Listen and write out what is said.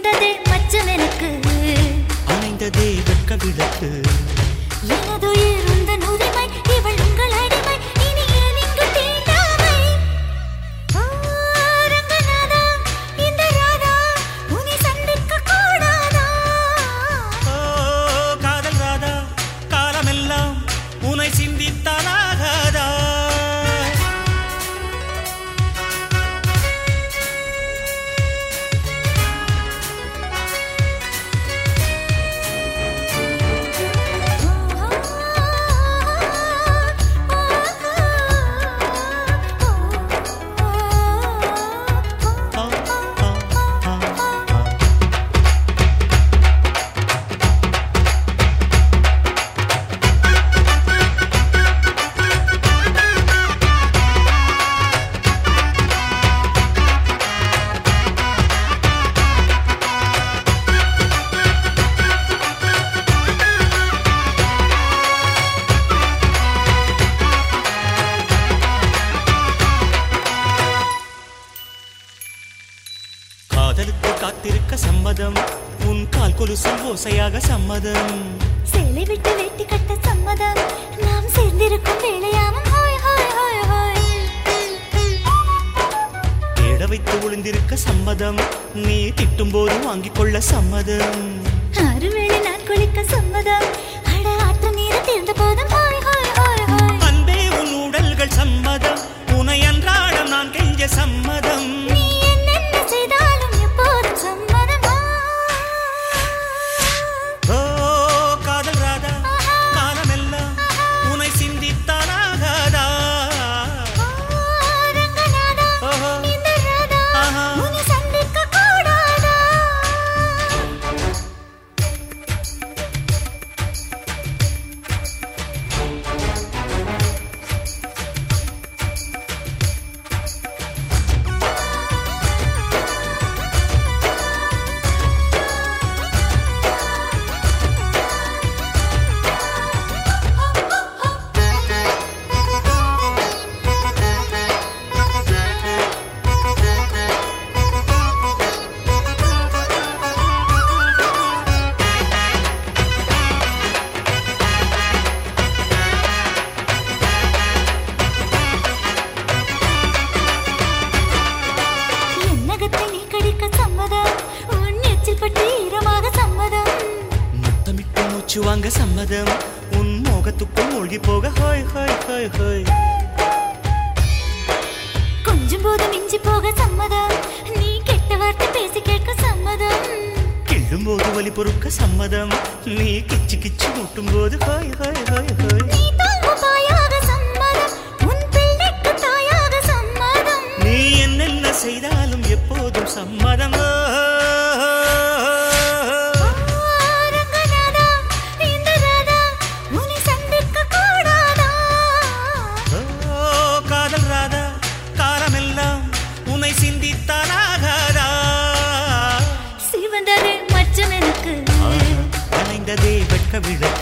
சிவந்ததே மச்சம் எனக்கு அணைந்ததே வெட்க விளக்கு எனதுயிர் உந்தன் உரிமை இவள் உங்கள் அடிமை இனி ஏன் இங்கு தீண்டாமை ஆ, ரங்கநாதா, இந்த ராதா உன்னை சந்திக்க கூடாதா ஓ காதல் ராதா காலமெல்லாம் உனை சிந்தித்தானாகாதா ஆ, ஆ, ஆ, ஆ. காதலுக்கு காத்திருக்க சம்மதம் உன் கால் கொலுசும் ஓசையாக சம்மதம் சேலை விட்டு வேட்டி கட்ட சம்மதம் நாம் சேர்ந்திருக்கும் வேளையாமம் ஹோய் ஹோய் ஹோய் ஹோய் தேட வைத்து ஒளிந்திருக்க சம்மதம் நீ திட்டும் போது வாங்கிக் கொள்ள சம்மதம் ஆறு வேளை நான் குளிக்க சம்மதம் அட ஆற்று நீர் தீர்ந்த போதும் ஹோய் ஹோய் ஹோய் ஹோய் அன்பே உன் உடல்கள் சம்மதம் உனை அன்றாடம் நான் கெஞ்ச சம்மதம் நீ என்னென்ன செய்தாலும் எப்போதும் சம்மதமா ஓ காதல் ராதா காலமெல்லாம் உனை சிந்தித்தானாகாதா ஆ, ரங்கநாதா, ஓஹோ இந்த ராதா ஆஹா. உன்னை சந்திக்க கூடாதா என்னகத்தை நீ கடிக்க சம்மதம் உன் எச்சில் பட்டு ஈரமாக சம்மதம் முத்தமிட்டு மூச்சு வாங்க சம்மதம் உன் மோகத்துக்குள் மூழ்கி போக ஹோய் ஹோய் ஹோய் ஹோய் கொஞ்சம் போது மிஞ்சி போக சம்மதம் நீ கெட்ட வார்த்தை பேசி கேட்க சம்மதம் கிள்ளும் போது வலி பொறுக்க சம்மதம் நீ கிச்சு கிச்சு மூட்டும் போது ஹோய் ஹோய் ஹோய் ஹோய் நீ தாங்கும் பாயாக சம்மதம் உன் பிள்ளைக்கு தாயாக சம்மதம் நீ என்னென்ன செய்தாலும் எப்போதும் சம்மதம் ஓ, ஆ, ரங்கநாதா, இந்த ராதா உன்னை சந்திக்க கூடாதா ஓ, காதல் ராதா காலமெல்லாம் உன்னை சிந்தித்தானாகாதா சிவந்தது மச்சம் எனக்கு அணைந்ததே வெட்க விழ